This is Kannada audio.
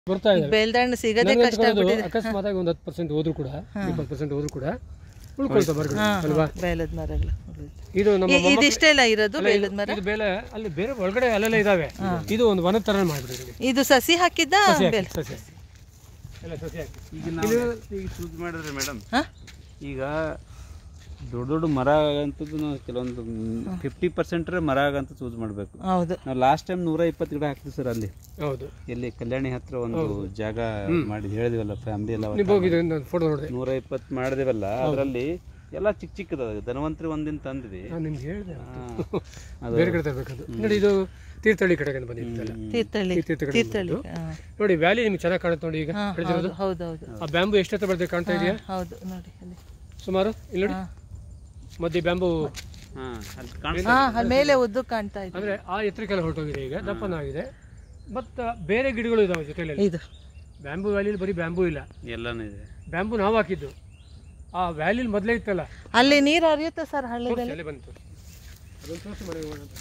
ಬರ್ತಾ ಇದೆ ಬೇಲ್ದಣ್ಣು ಸಿಗೋದೇ ನನಗೆ ಕಷ್ಟ ತಗೊಳ್ಳೋದು ಆಗ್ಬಿಟ್ಟಿದೆ ಅಕಸ್ಮಾತಾಗಿ ಒಂದು ಹತ್ತು ಪರ್ಸೆಂಟ್ ಹೋದ್ರು ಕೂಡ ಇಪ್ಪತ್ತು ಪರ್ಸೆಂಟ್ ಹೋದ್ರು ಕೂಡ ಉಳ್ಕೊಳ್ತಾ ಮರಗಳು ಅಲ್ವಾ ಬೇಲದ ಮರಗಳು ಇದು ನಮ್ಮ ಇ- ಇದಿಷ್ಟೆಲ್ಲ ಇರೋದು ಬೇಲದ ಮರ ಇದು ಬೇಲೆ ಅಲ್ಲಿ ಬೇರೆ ಒಳಗಡೆ ಅಲ್ಲೆಲ್ಲ ಇದಾವೆ ಇದು ಒಂದು ವನದ ತರ ಮಾಡ್ಬಿಟ್ಟಿದ್ದೀವಿ ಇದು ಸಸಿ ಹಾಕಿದ್ದ ಸಸಿ ಹಾಕಿ, ಬೇಲ್ ಸಸಿ ಹಾಕಿ. ಎಲ್ಲ ಸಸಿ ಹಾಕಿ ಈಗ ನಾವು ಈಗ ಚೂಸ್ ಮಾಡಿದ್ರೆ ಮೇಡಮ್ ಹಾ? ಈಗ ದೊಡ್ಡ ದೊಡ್ಡ ಮರ ಆಗಂತದ್ದು ನಾವು ಕೆಲವೊಂದು ಫಿಫ್ಟಿ ಪರ್ಸೆಂಟ್ ಮರ ಆಗಂತ ಚೂಸ್ ಮಾಡಬೇಕು ಹೌದು ನಾವು ಲಾಸ್ಟ್ ಟೈಮ್ ನೂರ ಇಪ್ಪತ್ತು ಗಿಡ ಹಾಕ್ತೀವಿ ಸರ್ ಅಲ್ಲಿ ಹೌದು ಎಲ್ಲಿ ಕಲ್ಯಾಣಿ ಹತ್ರ ಒಂದು ಜಾಗ ಮಾಡಿ ಹೇಳಿದಿವಲ್ಲ ಫ್ಯಾಮಿಲಿ ಎಲ್ಲ ನೀವು ಹೋಗಿದೆ ನಾನು ಫೋಟೋ ನೋಡಿದೆ ನೂರ ಇಪ್ಪತ್ತು ಮಾಡಿದೇವಲ್ಲ ಅದರಲ್ಲಿ ಎಲ್ಲ ಚಿಕ್ಕ ಚಿಕ್ಕದ ಧನ್ವಂತರಿ ಒಂದಿನ ತಂದ್ವಿ ನಾನು ನಿಮ್ಗೆ ಹೇಳಿದೆ ಹಾ. ಬೇರೆ ಕಡೆ ತರಬೇಕದು ನೋಡಿ ಇದು ತೀರ್ಥಹಳ್ಳಿ ಕಡೆಗೆ ಬಂದಿದ್ದಲ್ಲ ತೀರ್ಥಹಳ್ಳಿ ಈ ತೀರ್ಥ ಕಡೆ ತೀರ್ಥಹಳ್ಳಿ ಬಂದಿದ್ದು. ಹಾ. ನೋಡಿ ವ್ಯಾಲಿ ನಿಮ್ಗೆ ಚೆನ್ನಾಗಿ ಕಾಣುತ್ತೆ ನೋಡಿ ಈಗ ಹಾ, ಬೆಳೆದಿರೋದು ಹೌದು ಹೌದು ಆ ಬ್ಯಾಂಬು ಎಷ್ಟೊತ್ತ ಬರ್ತದೆ ಕಾಣ್ತಾ ಇದೆಯಾ ಹೌದು ನೋಡಿ ಅಲ್ಲಿ ಸುಮಾರು ಇಲ್ಲಿ ನೋಡಿ ಹಾ. ಮಧ್ಯೆ ಬ್ಯಾಂಬು ಹಾ ಅಲ್ಲಿ ಕಾಣ್ ಹಾ ಅಲ್ಲಿ ಮೇಲೆ ಉದ್ದು ಕಾಣ್ತಾ ಇದೆ ಅಂದ್ರೆ ಆ ಎತ್ತರಕ್ಕೆಲ್ಲ ಹೊರಟೋಗಿದೆ ಈಗ ದಪ್ಪನಾಗಿದೆ ಮತ್ತು ಬೇರೆ ಗಿಡಗಳು ಇದಾವೆ ಜೊತೆಲಿ ಇದು ಬ್ಯಾಂಬು ವ್ಯಾಲಿಲಿ ಬರೀ ಬ್ಯಾಂಬು ಇಲ್ಲ ಎಲ್ಲಾನು ಇದೆ ಬ್ಯಾಂಬು ನಾವು ಹಾಕಿದ್ದು ಆ ವ್ಯಾಲಿಲಿ ಮೊದಲೇ ಇತ್ತಲ್ಲ ಅಲ್ಲಿ ನೀರು ಹರಿಯುತ್ತೆ ಸರ್ ಹಳ್ಳದಲ್ಲಿ ಅಲ್ಲೇ ಬಂತು ಅದೊಂದು ತೋರಿಸಿ ಮನೆಗೆ ಹೋಗೋಣ ಅಂತ.